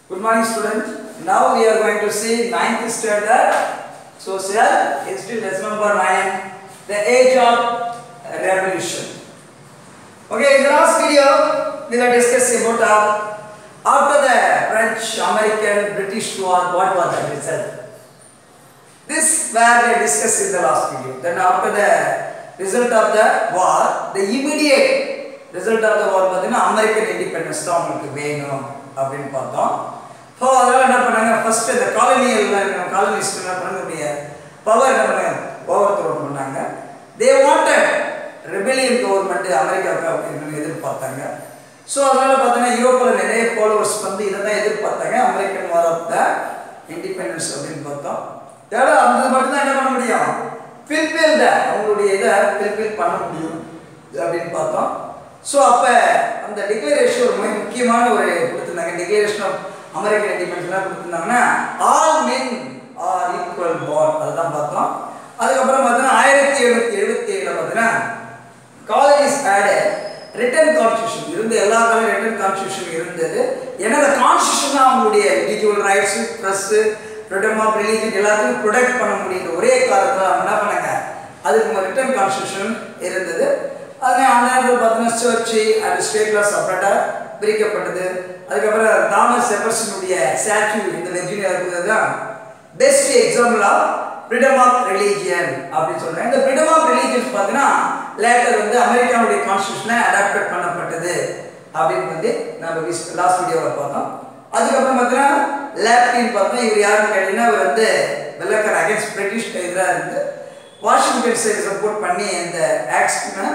Good morning students. Now we are going to see ninth standard social history lesson number 9 the age of revolution. Okay, in the last video we were discussing about uh, after the French, American, British war, what was the result? This were we discussed in the last video. Then after the result of the war, the immediate result of the war பார்த்தீங்கன்னா American independence தான் உங்களுக்கு வேணும் அப்படின்னு பார்த்தோம் so அதெல்லாம் என்ன பண்ணாங்க first இந்த காலனியல் காலனிஸ்ட் என்ன பண்ணக்கூடிய பவர் என்ன பண்ணாங்க ஓவர் த்ரோ பண்ணாங்க தே வாண்டட் ரெபெலியன் கவர்மெண்ட் அமெரிக்காவுக்கு அப்படின்னு எதிர்பார்த்தாங்க ஸோ அதனால பார்த்தீங்கன்னா யூரோப்பில் நிறைய ஃபாலோவர்ஸ் வந்து இதை தான் எதிர்பார்த்தாங்க American war of the independence அப்படின்னு பார்த்தோம் தேவை அந்த மட்டும் தான் என்ன பண்ண முடியும் ஃபில்ஃபில் அவங்களுடைய இதை ஃபில்ஃபில் பண்ண முடியும் அப்படின்னு பார்த்தோம் ஸோ அப்போ அந்த டிக்ளரேஷன் ஒரு மிக முக்கியமான ஒரு கொடுத்துருந்தாங்க டிக்ளரேஷன் ஆஃப் அமெரிக்கன் இண்டிபெண்டன்ஸ்லாம் கொடுத்துருந்தாங்கன்னா ஆல் மென் ஆர் ஈக்குவல் பார் அதுதான் பார்த்தோம் அதுக்கப்புறம் பார்த்தீங்கன்னா ஆயிரத்தி எழுநூத்தி எழுபத்தி ஏழில் பார்த்தீங்கன்னா காலேஜஸ் ஆடு ரிட்டன் கான்ஸ்டியூஷன் இருந்த எல்லா காலம் ரிட்டன் கான்ஸ்டியூஷன் இருந்தது ஏன்னா அந்த கான்ஸ்டியூஷன் தான் அவங்களுடைய individual rights press freedom of religion எல்லாத்தையும் ப்ரொடெக்ட் பண்ண முடியுது ஒரே காலத்தில் அவங்க என்ன பண்ணாங்க அதுக்கு ரிட்டன் கான்ஸ்டியூஷன் இருந்தது அதனால் அந்த நேரத்தில் பார்த்தீங்கன்னா சர்ச்சு அண்ட் ஸ்டேட்லாம் செப்பரேட்டாக பிரிக்கப்பட்டது அதுக்கப்புறம் தாமஸ் எபர்சனுடைய ஸ்டாச்சு இந்த வெர்ஜினியா இருக்கிறது தான் best example of freedom of religion அப்படின்னு சொல்கிறேன் இந்த ஃப்ரீடம் ஆஃப் ரிலீஜியன்ஸ் பார்த்தீங்கன்னா லேட்டர் வந்து அமெரிக்காவுடைய கான்ஸ்டியூஷனை அடாப்டட் பண்ணப்பட்டது அப்படின்னு வந்து நம்ம லாஸ்ட் வீடியோவில் பார்த்தோம் அதுக்கப்புறம் பார்த்தீங்கன்னா லேப்டின் பார்த்தோம் இவர் யாருன்னு கேட்டிங்கன்னா இவர் வந்து வெள்ளக்கார அகேன்ஸ்ட் பிரிட்டிஷ் எதிராக இருந்து வாஷிங்டன் சைடு சப்போர்ட் பண்ணி இந்த ஆக்ஸ்னா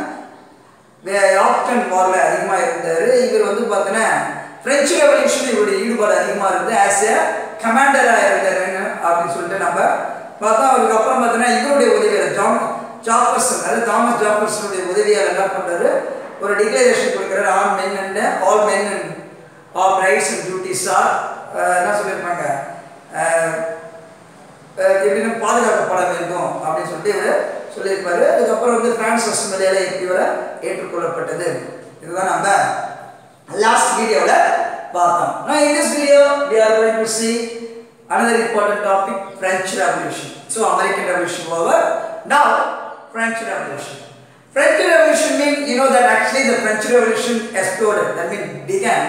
ஆப்டன் வாரில் அதிகமாக இருந்தார் இவர் வந்து பார்த்தீங்கன்னா பிரெஞ்சு ரெவல்யூஷன் இவருடைய ஈடுபாடு அதிகமாக இருந்து ஆஸ் ஏ கமாண்டராக இருந்தாருன்னு அப்படின்னு சொல்லிட்டு நம்ம பார்த்தா அவருக்கு அப்புறம் பார்த்தீங்கன்னா இவருடைய உதவியாளர் ஜான் ஜாஃபர்சன் அதாவது தாமஸ் ஜாஃபர்சனுடைய உதவியாளர் என்ன பண்ணுறாரு ஒரு டிக்ளரேஷன் கொடுக்குறாரு on men and all men and all rights and duties are என்ன சொல்லியிருப்பாங்க எப்படின்னு பாதுகாக்கப்பட வேண்டும் அப்படின்னு சொல்லிட்டு இவர் சொல்லியிருப்பாரு அதுக்கப்புறம் வந்து பிரான்ஸ் அசம்பிளியால் இவரை ஏற்றுக்கொள்ளப்பட்டது இதுதான் நம்ம லாஸ்ட் வீடியோவில் பார்த்தோம் நான் in this video we are going to see another important topic French Revolution so American Revolution over now French Revolution French Revolution means you know that actually the French Revolution exploded that means began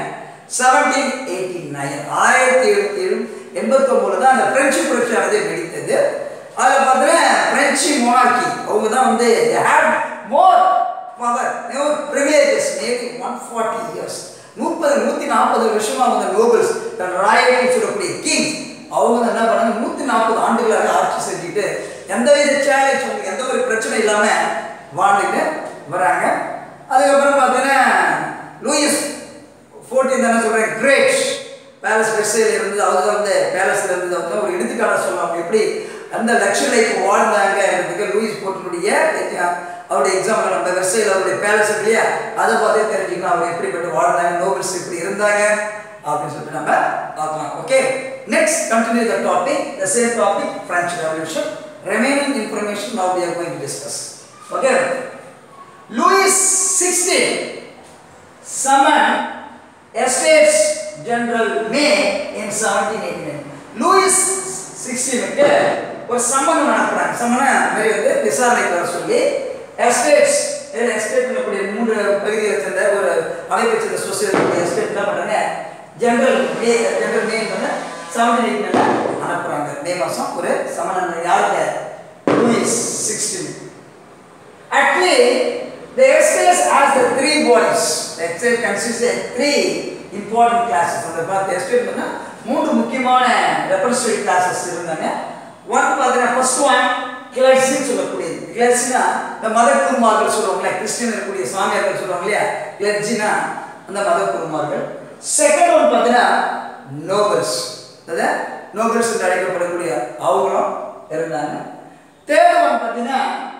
1789 ஆயிரத்தி எழுநூத்தி எண்பத்தொம்போது தான் அந்த French புரட்சியானது வெடித்தது அதில் பார்த்தீங்கன்னா French monarchy அவங்க தான் வந்து had more power more privileges maybe one forty years முப்பது நூற்றி நாற்பது வருஷமாக அவங்க நோபல்ஸ் தன் ராயல்டி சொல்லக்கூடிய கிங் அவங்க தான் என்ன பண்ணாங்க நூற்றி நாற்பது ஆண்டுகளாக ஆட்சி செஞ்சுட்டு எந்த வித சேலஞ்ச் உங்களுக்கு எந்த ஒரு பிரச்சனை இல்லாமல் வாழ்ந்துட்டு வராங்க அதுக்கப்புறம் பார்த்தீங்கன்னா லூயிஸ் ஃபோர்டீன் தானே சொல்கிறேன் கிரேட் பேலஸ் வெர்சையில் இருந்து அவங்க வந்து பேலஸில் இருந்து வந்து ஒரு எடுத்துக்காட்ட சொல்லலாம் எப்படி அந்த லக்ஷ லைஃப் வாழ்ந்தாங்கன்றதுக்கு லூயிஸ் போர்ட்டினுடைய அவருடைய எக்ஸாம்பிள் நம்ம வெர்சையில் அவருடைய பேலஸ் இல்லையா அதை பார்த்தே தெரிஞ்சுக்கலாம் அவங்க எப்படிப்பட்டு வாழ்ந்தாங்க நோபல்ஸ் இப்படி இருந்தாங்க அப்படின்னு சொல்லிட்டு நம்ம பார்க்கலாம் okay next continue the topic the same topic French revolution remaining information now we are going to discuss okay Louis sixteen summon estates general May in seventeen eighty nine Louis சிக்ஸ்டீனுக்கு ஒரு summon நடத்துறாங்க சம்மனை மாதிரி வந்து விசாரணைக்கு வர சொல்லி estates estate கூடிய மூன்று பகுதிகளை சேர்ந்த ஒரு அமைப்பை சேர்ந்த சொசைட்டி எஸ்டேட் என்ன பண்ணுறாங்க ஜெனரல் மே ஜெனரல் மே வந்து செவன்டீன் எயிட்டி நைன் அனுப்புகிறாங்க மே மாதம் ஒரு சம்மன் யாருக்கு Louis sixteen Actually, the estates has the three bodies. The estate consists of three important classes. அந்த பார்த்து எஸ்டேட் வந்து மூன்று முக்கியமான ரெப்ரஸன்டேட்டிவ் கிளாஸஸ் இருந்தாங்க ஒன் பார்த்தீங்கன்னா ஃபர்ஸ்ட் ஒன் கிளர்சின்னு சொல்லக்கூடியது கிளர்சினா இந்த மத குருமார்கள் சொல்லுவாங்களே கிறிஸ்டியன் இருக்கக்கூடிய சாமியார்கள் சொல்லுவாங்க இல்லையா கிளர்ஜினா அந்த மத குருமார்கள் செகண்ட் ஒன் பார்த்தீங்கன்னா நோபல்ஸ் அதாவது நோபல்ஸ் என்று அழைக்கப்படக்கூடிய அவங்களும் இருந்தாங்க தேர்ட் ஒன் பார்த்தீங்கன்னா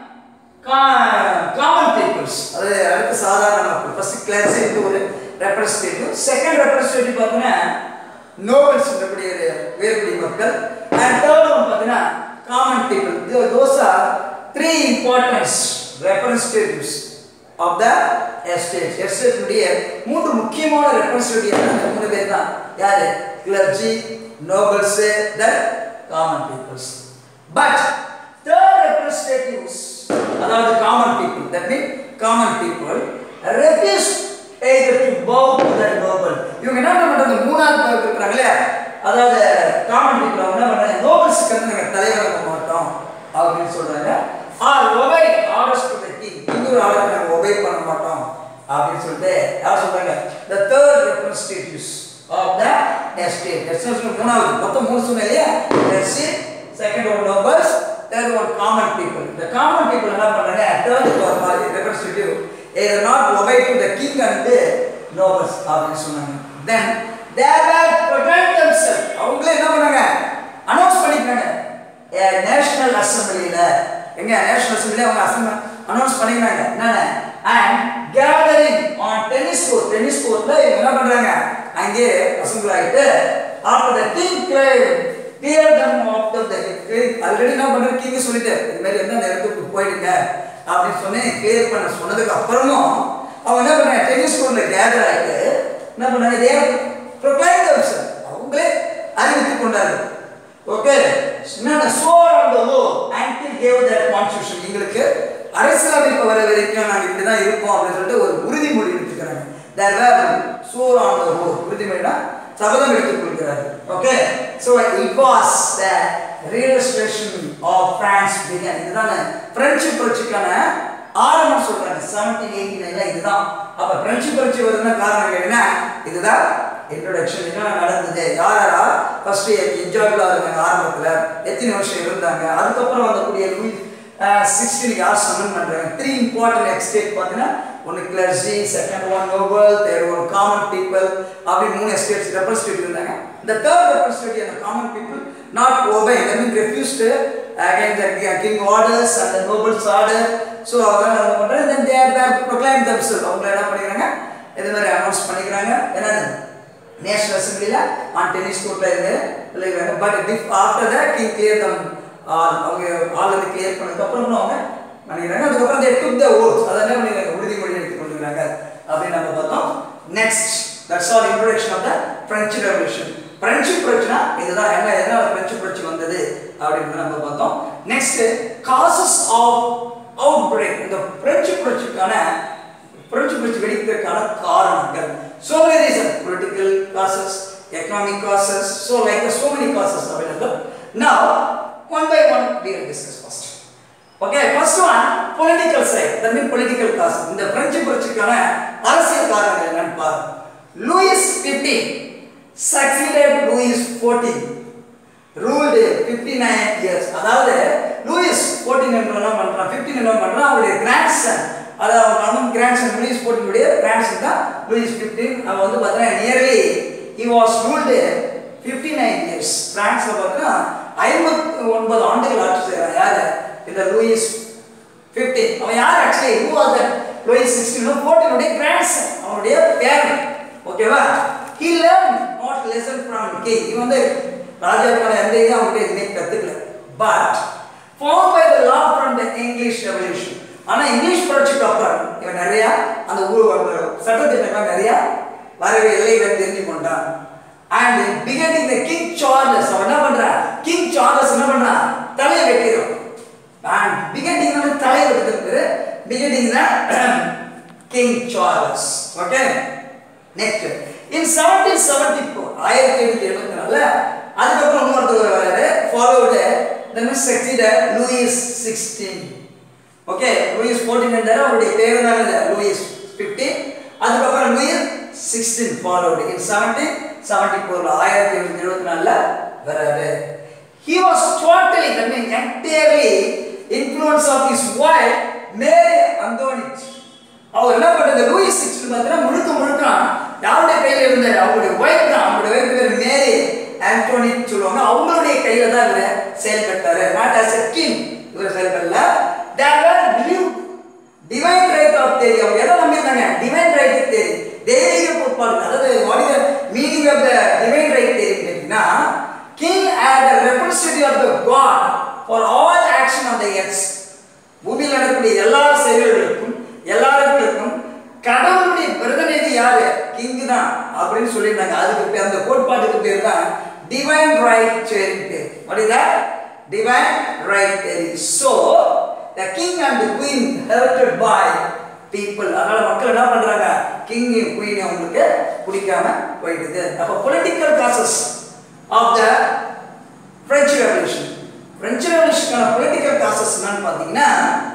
காமன் பீப்புள்ஸ் அது அடுத்து சாதாரண மக்கள் ஃபர்ஸ்ட் கிளாஸ் ஒரு ரெப்ரஸன்டேட்டிவ் செகண்ட் ரெப்ரஸன்டேட்டிவ் பார்த்தீங்கன்னா நோபல்ஸ் இருக்கக்கூடிய வேறுபடி மக்கள் அண்ட் தேர்ட் ஒன் பார்த்தீங்கன்னா common people those are three importance representatives of the estate எஸ்டேட்டுடைய மூன்று முக்கியமான ரெப்ரஸன்டேட்டிவ் அந்த மூணு பேர் தான் யாரு clergy nobles then common peoples but third representatives அதாவது common people that mean common people refuse either to bow to that noble இவங்க என்ன பண்றாங்க மூணாவது பேர் இருக்கிறாங்களே அதாவது காமன் பீப்புள் அவங்க என்ன பண்றாங்க நோபல்ஸ்க்கு வந்து நாங்க தலைவராக மாட்டோம் அப்படின்னு சொல்றாங்க or obey orders to the king இன்னொரு ஆர்டர் நாங்க ஒபே பண்ண மாட்டோம் அப்படின்னு சொல்லிட்டு யார் சொல்றாங்க the third representatives of the estate estate மூணாவது மொத்தம் மூணு சொன்னேன் இல்லையா estate second one nobles third one common people the common people என்ன பண்றாங்க third ஒரு மாதிரி representative either not obey to the king and the nobles அப்படின்னு சொன்னாங்க then they were protect themselves அவங்களே என்ன பண்ணாங்க அனௌன்ஸ் பண்ணிக்கிறாங்க நேஷனல் அசம்பிளியில எங்க நேஷனல் அசம்பிளில அவங்க அசம்பிளி அனௌன்ஸ் பண்ணிக்கிறாங்க என்னென்ன and gathering on tennis court tennis கோர்ட்ல இவங்க என்ன பண்றாங்க அங்கே அசம்பிள் ஆயிட்டு after the king claim clear them after the already என்ன பண்றாரு கிங் சொல்லிட்டு இந்த மாதிரி வந்து அந்த இடத்துக்கு போயிடுங்க அப்படின்னு சொல்லி கிளியர் பண்ண சொன்னதுக்கு அப்புறமும் அவங்க என்ன பண்ணாங்க டென்னிஸ் கோர்ட்ல கேதர் ஆயிட்டு என்ன பண்ணாங்க தே ப்ரொக்ளைம் தம்செல்ஸ் அவங்களே அறிவித்துக் கொண்டார்கள் ஓகே என்னன்னா swore on the law until gave that constitution எங்களுக்கு அரசியலமைப்பு வர வரைக்கும் நாங்கள் இப்படி தான் இருப்போம் அப்படின்னு சொல்லிட்டு ஒரு உறுதிமொழி எடுத்துக்கிறாங்க தேர் வேர் சோர் ஆன் த லோ உறுதிமொழினா சபதம் எடுத்துக் கொள்கிறார்கள் okay so it was the realisation of France பிரியாணி இதுதான் பிரெஞ்சு புரட்சிக்கான ஆரம்பம் சொல்றாங்க செவன்டீன் எயிட்டி நைன்ல இதுதான் அப்ப பிரெஞ்சு புரட்சி வருதுன்னா காரணம் என்ன இதுதான் இன்ட்ரோடக்ஷன் என்ன நடந்தது யார் யாரா ஃபர்ஸ்ட் என்ஜாய்பிளா இருந்தாங்க ஆரம்பத்துல எத்தனை வருஷம் இருந்தாங்க அதுக்கப்புறம் வந்தக்கூடிய லூயிஸ் சிக்ஸ்டீன் யார் சமன் பண்றாங்க த்ரீ இம்பார்ட்டன்ட் எக்ஸ்டேட் பார்த்தீங்கன்னா ஒன்று clergy second one noble third one common people அப்படி மூணு எஸ்டேட்ஸ் ரெப்ரஸன்டேட்டிவ் இருந்தாங்க இந்த தேர்ட் ரெப்ரஸன்டேட்டிவ் அந்த common people not obey I mean refused again the king orders and nobles order so அவங்க என்ன பண்ணுறாங்க தென் தேர் தேர் ப்ரொக்ளைம் தம்செல் அவங்க என்ன பண்ணிக்கிறாங்க இது மாதிரி அனௌன்ஸ் பண்ணிக்கிறாங்க என்னது நேஷனல் அசம்பிளியில் ஆன் டென்னிஸ் கோர்ட்டில் இருந்து விளையாடுறாங்க பட் டிஃப் after the king clear them all அவங்க ஆல் வந்து கிளியர் பண்ணதுக்கப்புறம் அவங்க பண்ணிக்கிறாங்க அதுக்கப்புறம் தே டுக் த ஓட்ஸ் அதை என்ன பண்ணிக்கிறாங்க உறுதிமொழி எடுத்து கொண்டுக்கிறாங்க அப்படின்னு நம்ம பார்த்தோம் next that's all introduction of the French revolution French புரட்சினா இதுதான் என்ன எதனால பிரெஞ்சு புரட்சி வந்தது அப்படின்னு நம்ம பார்த்தோம் next causes of outbreak இந்த பிரெஞ்சு புரட்சிக்கான பிரெஞ்சு புரட்சி வெடிப்பதற்கான காரணங்கள் so many reasons political causes economic causes so like the so many causes available now one by one we will discuss first okay first one political side that means political cause இந்த French புரட்சிக்கான அரசியல் காரணங்கள் என்னன்னு பாருங்க Louis 15 succeeded Louis 14 ruled 59 years அதாவது Louis 14 என்ன பண்றான் 15 என்ன பண்றான் அவருடைய கிராண்ட்சன் அதாவது அவங்க அண்ணன் கிராண்ட்சன் லூயிஸ் 14 உடைய கிராண்ட்சன் தான் லூயிஸ் 15 அவன் வந்து பார்த்தீங்கன்னா nearly he was ruled 59 years பிரான்ஸ்ல பார்த்தீங்கன்னா 59 ஆண்டுகள் ஆட்சி செய்றான் யாரு இந்த லூயிஸ் 15 அவன் யார் actually who was that Louis 16 14 உடைய கிராண்ட்சன் அவனுடைய பேரன் ஓகேவா he learned not lesson from king இவன் வந்து ராஜாக்கான எந்த இதையும் அவங்ககிட்ட எதுவுமே கத்துக்கல but formed by the law from the English Revolution ஆனா இங்கிலீஷ் புரட்சிக்கு அப்புறம் இவன் நிறைய அந்த ஊர் சட்டத்திட்டங்கள் நிறைய வரவே எல்லைகளை தெரிஞ்சு கொண்டான் and beheading the king Charles அவன் என்ன பண்றான் கிங் சார்லஸ் என்ன பண்றான் தலையை வெட்டிடும் அண்ட் பிகனிங் வந்து தலை வெட்டுறது beheading king Charles okay next in seventeen seventy four ஆயிரத்தி எண்ணூத்தி எழுபத்தி நாலுல அதுக்கப்புறம் இன்னொருத்தர் வராரு followed then successor Louis sixteen okay Louis fourteen இருந்தாரு அவருடைய பேர் தான் இது லூயிஸ் ஃபிஃப்டீன் அதுக்கப்புறம் Louis sixteen followed in seventeen seventy ஃபோர்ல ஆயிரத்தி எண்ணூத்தி எழுபத்தி நாலுல வராரு He was totally, I mean, entirely influence of his wife, Mary Antoinette. அவர் என்ன பண்றது லூயிஸ் சிக்ஸ்டீன் பார்த்தீங்கன்னா முழுக்க முழுக்க யாருடைய கையில இருந்தாரு அவருடைய ஒய்ஃப் தான் அவருடைய ஒய்ஃப் பேர் மேரி ஆண்டோனின்னு சொல்லுவாங்க அவங்களுடைய கையில தான் இவர் செயல்பட்டாரு நாட் ஆஸ் எ கிங் இவர் செயல்படல there believe divine right of theory அவங்க எதை நம்பியிருந்தாங்க டிவைன் ரைட் தேரி தெய்வீக கோட்பாடு அதாவது what is meaning of the divine right theory கேட்டீங்கன்னா king had representative of the god for all action on the earth's பூமியில் நடக்கக்கூடிய எல்லா செயல்களுக்கும் எல்லாருக்கும் கடவுளுடைய பிரதிநிதி யாரு கிங் தான் அப்படின்னு சொல்லியிருந்தாங்க அதுக்கு அந்த கோட்பாடு டிவைன் ரைட் தேரி பேர் what is that divine right theory so the king and queen hated by people அதனால மக்கள் என்ன பண்றாங்க கிங் குயின் அவங்களுக்கு பிடிக்காம போயிடுது அப்போ political causes of the French revolution French ரெவல்யூஷனுக்கான பொலிட்டிக்கல் காசஸ் என்னன்னு பார்த்தீங்கன்னா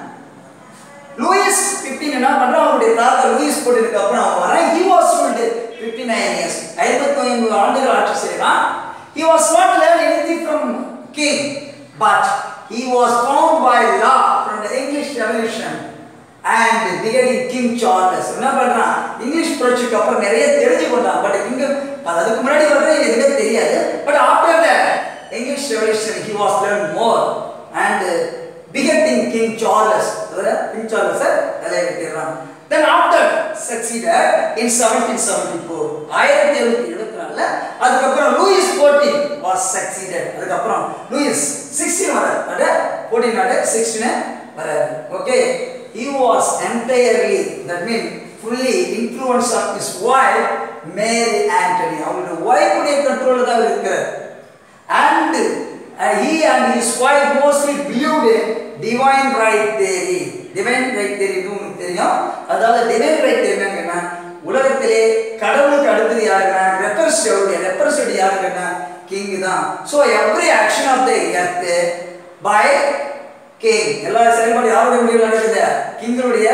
லூயிஸ் பிப்டீன் என்ன பண்றான் அவருடைய தாத்தா லூயிஸ் போட்டதுக்கு அப்புறம் அவன் வரான் he was ruled fifty nine years ஐம்பத்தி ஐந்து ஆண்டுகள் ஆட்சி செய்யறான் he was not learn anything from king but he was found by law from the English revolution and beheading king Charles என்ன பண்றான் இங்கிலீஷ் புரட்சிக்கு அப்புறம் நிறைய தெரிஞ்சு கொண்டான் பட் இங்க அதுக்கு முன்னாடி வந்து எதுவுமே தெரியாது but after the English revolution he was learn more and begetting King Charles. King Charles நிலையெடுக்கிறான் Then after succeeded in 1774 ஆயிரத்தி எழுநூத்தி எழுபத்தி நாலுல அதுக்கப்புறம் லூயிஸ் ஃபோர்டீன் வாஸ் சக்சீடட் அதுக்கப்புறம் லூயிஸ் சிக்ஸ்டீன் வர அட ஃபோர்டீன் அட சிக்ஸ்டீன் வர okay he was entirely that mean fully influence of his wife Mary Anthony அவங்களுடைய wife உடைய கண்ட்ரோல்ல தான் அவர் இருக்கிறார் and uh, he and his wife mostly believed in divine right theory divine right theory உங்களுக்கு தெரியும் அதாவது divine right theory என்னன்னா உலகத்திலே கடவுளுக்கு அடுத்தது யாருன்னா ரெப்ரஸன்டேட்டிவ் ரெப்ரஸன்டேட்டிவ் யாருன்னா கிங் தான் so every action of the earth by king எல்லா செயல்பாடு யாருடைய முடிவில் நடக்குது கிங்களுடைய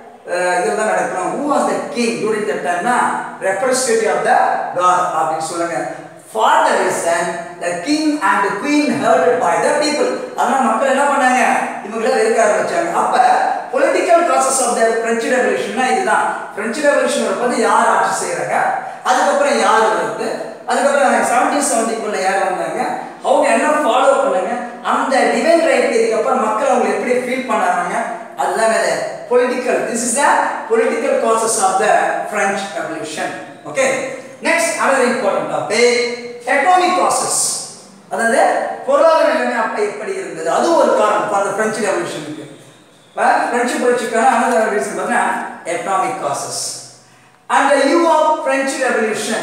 இதில் தான் நடக்கணும் who was the king during the டைம்னா ரெப்ரஸன்டேட்டிவ் ஆஃப் த காட் அப்படின்னு சொல்லுங்க for the reason the king and the queen herded by the people அதனால மக்கள் என்ன பண்ணாங்க இவங்கள வெறுக்க ஆரம்பிச்சாங்க அப்ப political process of the French ரெவல்யூஷன்னா இதுதான் பிரெஞ்சு ரெவல்யூஷன் வரும்போது யார் ஆட்சி செய்யறாங்க அதுக்கப்புறம் யார் வருது அதுக்கப்புறம் செவன்டீன் செவன்டிக்குள்ள யார் வந்தாங்க அவங்க என்ன ஃபாலோ பண்ணாங்க அந்த டிவைன் ரைட் இதுக்கப்புறம் மக்கள் அவங்க எப்படி ஃபீல் பண்ணாங்க அதுதான் அது political this is the political causes of the French revolution okay next another important topic economic causes அதாவது பொருளாதார நிலைமை அப்ப எப்படி இருந்தது அது ஒரு காரணம் ஃபார் த பிரெஞ்சு ரெவல்யூஷனுக்கு பிரெஞ்சு புரட்சிக்கான another reason பார்த்தா economic causes and the you of French revolution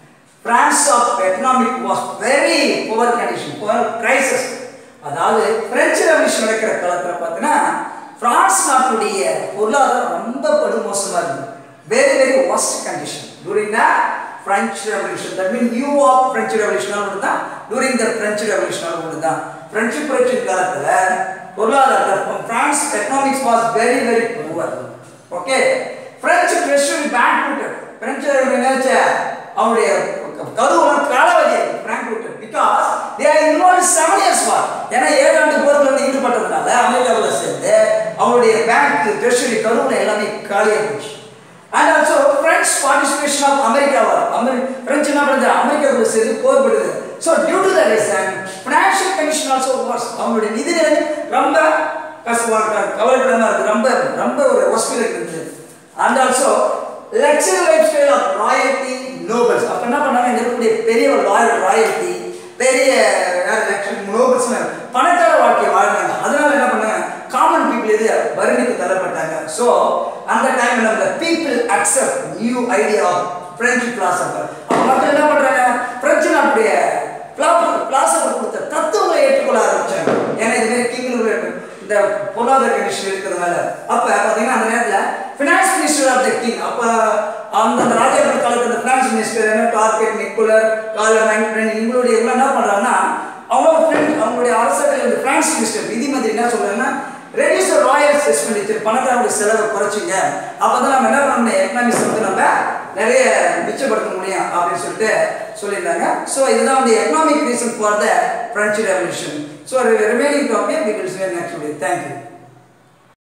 France of economic was very poor condition poor crisis அதாவது பிரெஞ்சு ரெவல்யூஷன் நடக்கிற காலத்தில் பார்த்தீங்கன்னா பிரான்ஸ் நாட்டுடைய பொருளாதாரம் ரொம்ப படுமோசமா இருந்தது very very worst condition during the French Revolution. That means you of French Revolution ஒன்று தான் during the French Revolution ஒன்று தான் பிரெஞ்சு புரட்சி காலத்துல பொருளாதார France economics was very very poor okay French treasury bank French நினைச்ச அவருடைய கருவம் காலாவதி bank because they are involve seven years war ஏன்னா ஏழு ஆண்டு போர்ல வந்து ஈடுபட்டதுனால அமெரிக்காவில் சேர்ந்து அவருடைய பேங்க் ட்ரெஷரி கருவில் எல்லாமே காலியாக போச்சு and also French participation of America வரும் அமெரி பிரெஞ்சு என்ன பண்ணுறது அமெரிக்காவுக்கு சேர்ந்து போர்படுது so due to the reason financial condition also was அவங்களுடைய நிதி நிலை ரொம்ப கஷ்டமாக கவலைக்கிடமாக இருக்குது ரொம்ப ரொம்ப ஒரு ஹாஸ்பிட்டல் இருந்தது and also luxury lifestyle of royalty nobles அப்போ என்ன பண்ணாங்க இங்க இருக்கக்கூடிய பெரிய லாயல் ராயல்டி பெரிய நோபல்ஸ் பணக்கார வாழ்க்கையை வாழ்ந்தாங்க அதனால என்ன பண்ணாங்க காமன் பீப்புள் இது வறுமைக்கு தள்ளப்பட்டாங்க ஸோ அந்த டைம்ல அந்த people accept new idea of French philosopher அப்போ மக்கள் என்ன பண்றாங்க பிரெஞ்சு நாட்டுடைய பிளாசபர் கொடுத்த தத்துவங்களை ஏற்றுக்கொள்ள ஆரம்பிச்சாங்க ஏன்னா இது மாதிரி கிங் இந்த பொருளாதார கண்டிஷன் இருக்கிறதுனால அப்ப பாத்தீங்கன்னா அந்த நேரத்துல finance minister of the king அப்ப அந்த அந்த ராஜாக்கள் காலத்துல அந்த பினான்ஸ் மினிஸ்டர் என்ன டார்கெட் நிக்குலர் காலர் இவங்களுடைய இவங்க என்ன பண்றாங்கன்னா அவங்களோட ஃப்ரெண்ட் அவங்களுடைய அரசர்கள் இந்த பினான்ஸ் மினிஸ்டர் நிதி மந்திரி என்ன சொல்றாங்கன்னா ரெடியூஸ் ராயல்ஸ் எக்ஸ்பெண்டிச்சர் பணக்காரனுடைய செலவை குறைச்சிங்க அப்பதான் நம்ம என்ன பண்ண எக்கனாமிக்ஸ் வந்து நம்ம நிறைய மிச்சப்படுத்த முடியும் அப்படின்னு சொல்லிட்டு சொல்லியிருந்தாங்க ஸோ இதுதான் வந்து economic reason for the French revolution so remaining topic we will next video thank you